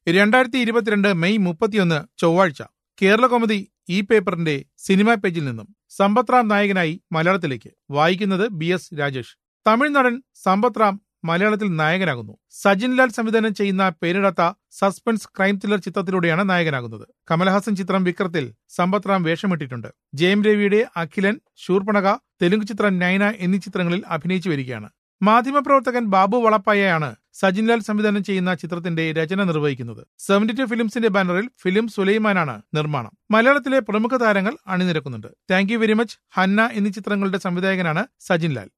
രണ്ടായിരത്തി ഇരുപത്തിരണ്ട് മെയ് മുപ്പത്തിയൊന്ന് ചൊവ്വാഴ്ച കേരള കോമഡി ഈ പേപ്പറിന്റെ സിനിമാ പേജിൽ നിന്നും സമ്പത്ത് റാം നായകനായി മലയാളത്തിലേക്ക് വായിക്കുന്നത് ബി എസ് രാജേഷ് തമിഴ് നടൻ സമ്പത്ത് റാം മലയാളത്തിൽ നായകനാകുന്നു സജിൻ ലാൽ സംവിധാനം ചെയ്യുന്ന പേരിടാത്ത സസ്പെൻസ് ക്രൈം ത്രില്ലർ ചിത്രത്തിലൂടെയാണ് നായകനാകുന്നത് കമൽഹാസൻ ചിത്രം വിക്രത്തിൽ സമ്പത്ത് റാം വേഷമിട്ടിട്ടുണ്ട് ജയം രവിയുടെ അഖിലൻ ശൂർപ്പണക തെലുങ്ക് ചിത്രം നൈന എന്നീ ചിത്രങ്ങളിൽ അഭിനയിച്ചു വരികയാണ് മാധ്യമപ്രവർത്തകൻ ബാബു വളപ്പായയാണ് സജിൻ ലാൽ സംവിധാനം ചെയ്യുന്ന ചിത്രത്തിന്റെ രചന നിർവഹിക്കുന്നത് സെവന്റി ടു ഫിലിംസിന്റെ ബാനറിൽ ഫിലിം സുലൈമാനാണ് നിർമ്മാണം മലയാളത്തിലെ പ്രമുഖ താരങ്ങൾ അണിനിരക്കുന്നുണ്ട് thank you very much Hanna എന്നീ ചിത്രങ്ങളുടെ സംവിധായകനാണ് സജിൻ ലാൽ